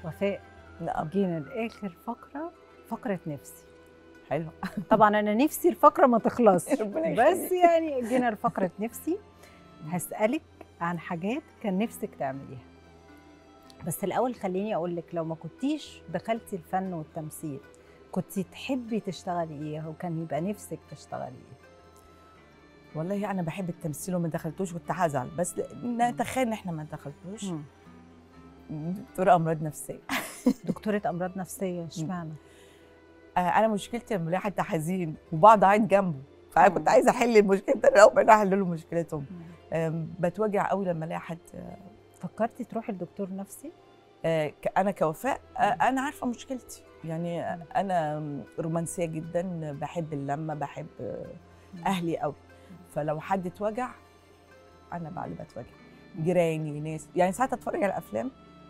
وفاء نعم جينا لاخر فقره فقره نفسي حلو طبعا انا نفسي الفقره ما تخلصش ربنا بس يخليك. يعني جينا لفقره نفسي هسالك عن حاجات كان نفسك تعمليها بس الاول خليني اقول لك لو ما كنتيش دخلتي الفن والتمثيل كنتي تحبي تشتغلي ايه وكان يبقى نفسك تشتغلي ايه والله انا بحب التمثيل وما دخلتوش كنت هزعل بس نتخيل ان احنا ما دخلتوش دكتوره امراض نفسيه دكتوره امراض نفسيه اشمعنى آه، انا مشكلتي لما الاقي حد حزين وبقعد اعيط جنبه فانا كنت مم. عايزه احل المشكله ده ربنا احل له مشكلتهم آم، بتوجع قوي لما الاقي حد فكرتي تروحي لدكتور نفسي آه، ك- انا كوفاء آه، انا عارفه مشكلتي يعني آه، انا رومانسيه جدا بحب اللمه بحب آه، اهلي قوي فلو حد اتوجع انا بقى اللي بتوجع جيراني ناس يعني ساعات اتفرج على افلام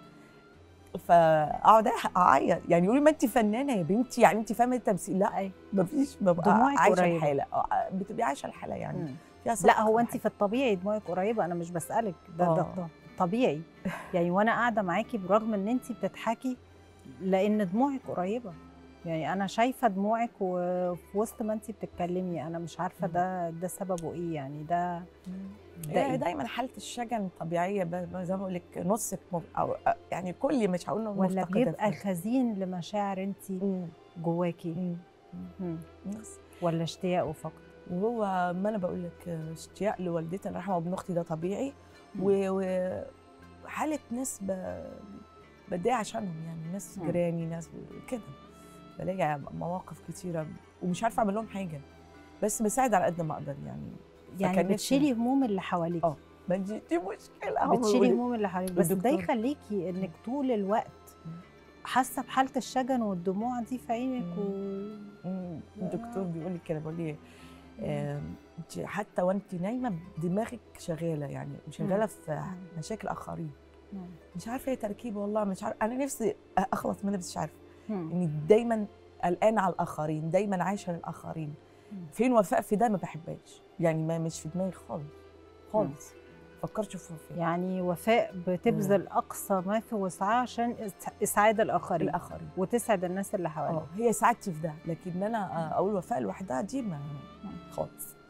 فاقعد اعيط يعني يقولوا ما انت فنانه يا بنتي يعني انت فاهمه التمثيل لا اي مفيش ببقى دموعك عايشه قريبة. الحاله آه، بتبقي عايشه الحاله يعني مم. فيها لا صدق هو انت وحاجة. في الطبيعي دموعك قريبه انا مش بسالك ده ده, آه. ده طبيعي يعني وانا قاعده معاكي برغم ان انت بتضحكي لان دموعك قريبه يعني انا شايفه دموعك وفي وسط ما انت بتتكلمي انا مش عارفه ده ده سببه ايه يعني ده ده هي إيه؟ دايما حاله الشجن طبيعيه ب- ب- زي ما بقول لك نصك مف... او آه، يعني كل مش هقول إنه ولا مفتقدة بيبقى فيه. خزين لمشاعر انت مم. جواكي مم. مم. بس ولا اشتياق وفقد وهو ما انا بقول لك آه، اشتياق لوالدتي الله يرحمها وابن اختي ده طبيعي مم. و- وحاله ناس ب... بتضايق عشانهم يعني ناس مم. جيراني ناس كده بلاقي مواقف كتيره ومش عارفه اعمل لهم حاجه بس بساعد على قد ما اقدر يعني يعني فكان نفسي- بتشيلي هموم اللي حواليك آه. ما دي, دي مشكله هم بتشيلي بيقولوا- هموم اللي حواليك بس ده الدكتور. يخليكي انك طول الوقت مم. حاسه بحاله الشجن والدموع دي في عينك و... مم. الدكتور بيقول لي كده بيقول لي آم، انت حتى وانت نايمه دماغك شغاله يعني شغاله في مشاكل اخرين مم. مش عارفه ايه تركيبه والله مش عارفه انا نفسي اخلص منها بس مش عارفه مم. اني دايما قلقانه على الاخرين دايما عايشه للاخرين مم. فين وفاء في ده ما بحبهاش يعني ما مش في دماغي خالص خالص فكرت في وفاء يعني وفاء بتبذل اقصى ما في وسعها عشان إس- اسعاد الاخرين الاخرين وتسعد الناس اللي حواليها اه هي سعادتي في ده لكن انا اقول وفاء لوحدها دي ما خالص